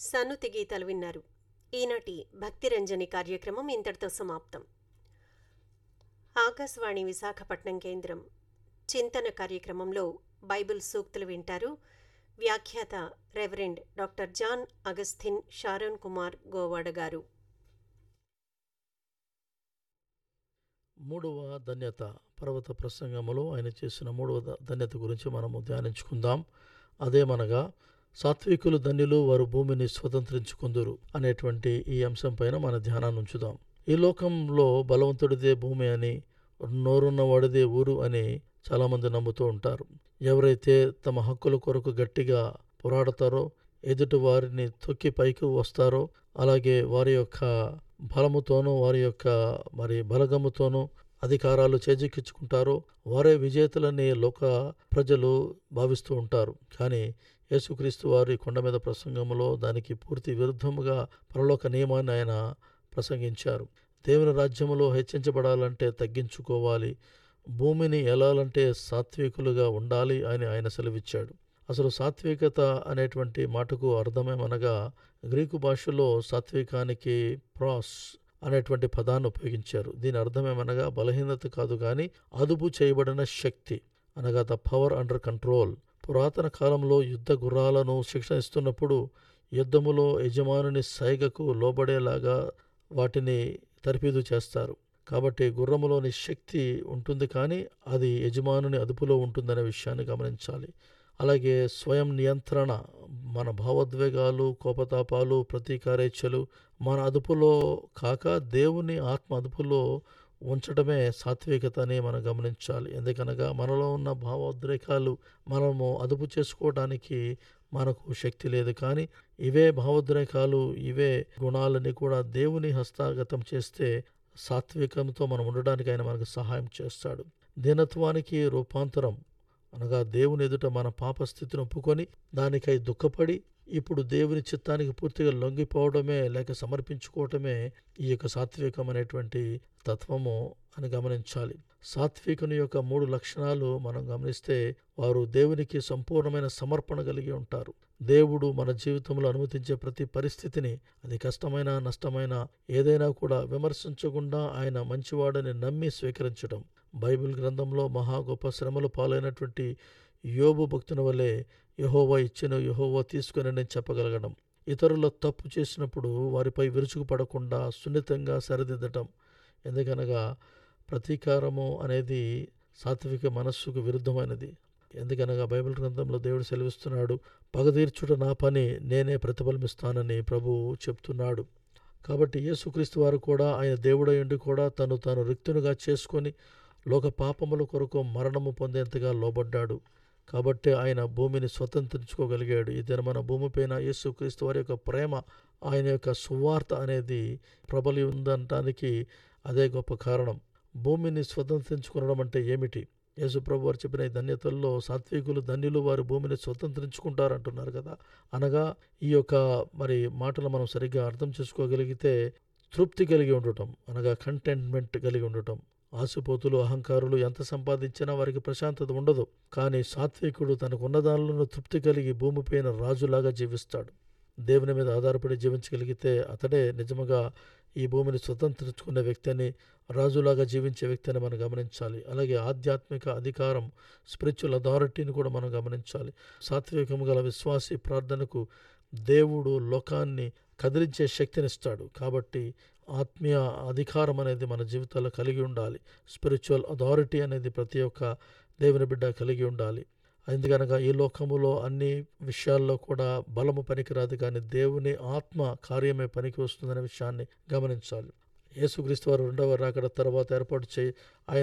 సన్నుతి గీతాలు విన్నారు ఈనాటి భక్తిరంజని కార్యక్రమం ఇంతటితో సమాప్తం ఆకాశవాణి విశాఖపట్నం కేంద్రం చింతన కార్యక్రమంలో బైబిల్ సూక్తులు వింటారు వ్యాఖ్యాత reverend doctor John Augustine Sharon Kumar Govada గారు మూడవ ధన్యత పర్వత ప్రసంగములో ఆయన చేసిన మూడవ ధ- ధన్యత గురించి మనము ధ్యానించుకుందాం అదేమనగా సాత్వికులు ధన్యులు వారు భూమిని స్వతంత్రించుకుందురు అనేటువంటి ఈ అంశం పైన మన ధ్యానాన్ని ఉంచుదాం ఈ లోకంలో బలవంతుడిదే భూమి అని నోరున్నవాడిదే ఊరు అని చాలామంది నమ్ముతూ ఉంటారు ఎవరైతే తమ హక్కుల కొరకు గట్టిగా పోరాడతారో ఎదుటి వారిని తొక్కి పైకి వస్తారో అలాగే వారి యొక్క బలముతోనూ వారి యొక్క మరి బలగముతోనూ అధికారాలు చేజిక్కించుకుంటారో వారే విజేతలని లోక ప్రజలు భావిస్తూ ఉంటారు కానీ యేసుక్రీస్తు వారి కొండ మీద ప్రసంగంలో దానికి పూర్తి విరుద్ధముగా పరలోక నియమాన్ని ఆయన ప్రసంగించారు దేవుని రాజ్యములో హెచ్చించబడాలంటే తగ్గించుకోవాలి భూమిని ఎలాలంటే సాత్వికులుగా ఉండాలి అని ఆయన సెలవిచ్చాడు అసలు సాత్వికత అనేటువంటి మాటకు అర్థమేమనగా గ్రీకు భాషలో సాత్వికానికి ప్రాస్ అనేటువంటి పదాన్ని ఉపయోగించారు దీని అర్థమేమనగా బలహీనత కాదు కానీ అదుపు చేయబడిన శక్తి అనగా ద పవర్ అండర్ కంట్రోల్ పురాతన కాలంలో యుద్ధ గుర్రాలను శిక్షణ ఇస్తున్నప్పుడు యుద్ధములో యజమానుని సైగకు లోబడేలాగా వాటిని తర్ఫీదు చేస్తారు కాబట్టి గుర్రములోని శక్తి ఉంటుంది కానీ అది యజమానుని అదుపులో ఉంటుందనే విషయాన్ని గమనించాలి అలాగే స్వయం నియంత్రణ మన భావోద్వేగాలు కోపతాపాలు ప్రతీకారేచ్ఛలు మన అదుపులో కాక దేవుని ఆత్మ అదుపులో ఉంచడమే సాత్వికత అని మనం గమనించాలి ఎందుకనగా మనలో ఉన్న భావోద్రేకాలు మనము అదుపు చేసుకోవడానికి మనకు శక్తి లేదు కానీ ఇవే భావోద్రేకాలు ఇవే గుణాలని కూడా దేవుని హస్తగతం చేస్తే సాత్వికంతో మనం ఉండడానికి ఆయన మనకు సహాయం చేస్తాడు దీనత్వానికి రూపాంతరం అనగా దేవుని ఎదుట మన పాప స్థితిని ఒప్పుకొని దానికై దుఃఖపడి ఇప్పుడు దేవుని చిత్తానికి పూర్తిగా లొంగిపోవడమే లేక సమర్పించుకోవటమే ఈ యొక్క సాత్వికం అనేటువంటి తత్వము అని గమనించాలి సాత్వికుని యొక్క మూడు లక్షణాలు మనం గమనిస్తే వారు దేవునికి సంపూర్ణమైన సమర్పణ కలిగి ఉంటారు దేవుడు మన జీవితంలో అనుమతించే ప్రతి పరిస్థితిని అది కష్టమైన నష్టమైన ఏదైనా కూడా విమర్శించకుండా ఆయన మంచివాడని నమ్మి స్వీకరించడం బైబిల్ గ్రంథంలో మహా గొప్ప శ్రమలు పాలైనటువంటి యోబు భక్తుని వలె యహోవా ఇచ్చిన యహోవా తీసుకుని నేను చెప్పగలగడం ఇతరుల తప్పు చేసినప్పుడు వారిపై విరుచుకుపడకుండా సున్నితంగా సరిదిద్దటం ఎందుకనగా ప్రతీకారము అనేది సాత్విక మనస్సుకు విరుద్ధమైనది ఎందుకనగా బైబిల్ గ్రంథంలో దేవుడు సెలవిస్తున్నాడు పగదీర్చుట నా పని నేనే ప్రతిఫలమిస్తానని ప్రభువు చెప్తున్నాడు కాబట్టి యేసుక్రీస్తు వారు కూడా ఆయన దేవుడయుండి కూడా తను తాను రిక్తునిగా చేసుకొని లోక పాపముల కొరకు మరణము పొందేంతగా లోబడ్డాడు కాబట్టి ఆయన భూమిని స్వతంత్రించుకోగలిగాడు ఈ దినమన భూమిపైన యేసుక్రీస్తు వారి యొక్క ప్రేమ ఆయన యొక్క సువార్త అనేది ప్రబలి ఉందనటానికి అదే గొప్ప కారణం భూమిని స్వతంత్రించుకునడం అంటే ఏమిటి యేసు ప్రభు వారు చెప్పిన ఈ ధన్యతల్లో సాత్వికులు ధన్యులు వారు భూమిని స్వతంత్రించుకుంటారు అంటున్నారు కదా అనగా ఈ యొక్క మరి మాటలు మనం సరిగ్గా అర్థం చేసుకోగలిగితే తృప్తి కలిగి ఉండటం అనగా కంటెంట్మెంట్ కలిగి ఉండటం ఆశపోతులు అహంకారులు ఎంత సంపాదించినా వారికి ప్రశాంతత ఉండదు కానీ సాత్వికుడు తనకున్న దానిలో తృప్తి కలిగి భూమిపైన రాజులాగా జీవిస్తాడు దేవుని మీద ఆధారపడి జీవించగలిగితే అతడే నిజముగా ఈ భూమిని స్వతంత్రించుకునే వ్యక్తి అని రాజులాగా జీవించే వ్యక్తి అని మనం గమనించాలి అలాగే ఆధ్యాత్మిక అధికారం స్పిరిచువల్ అథారిటీని కూడా మనం గమనించాలి సాత్వికము గల విశ్వాసి ప్రార్థనకు దేవుడు లోకాన్ని కదిలించే శక్తినిస్తాడు కాబట్టి ఆత్మీయ అధికారం అనేది మన జీవితాల్లో కలిగి ఉండాలి స్పిరిచువల్ అథారిటీ అనేది ప్రతి ఒక్క దేవుని బిడ్డ కలిగి ఉండాలి ఎందుకనగా ఈ లోకములో అన్ని విషయాల్లో కూడా బలము పనికిరాదు కానీ దేవుని ఆత్మ కార్యమే పనికి వస్తుందనే విషయాన్ని గమనించాలి యేసుక్రీస్తు వారు రెండవ రాకడ తర్వాత ఏర్పాటు చేయి ఆయన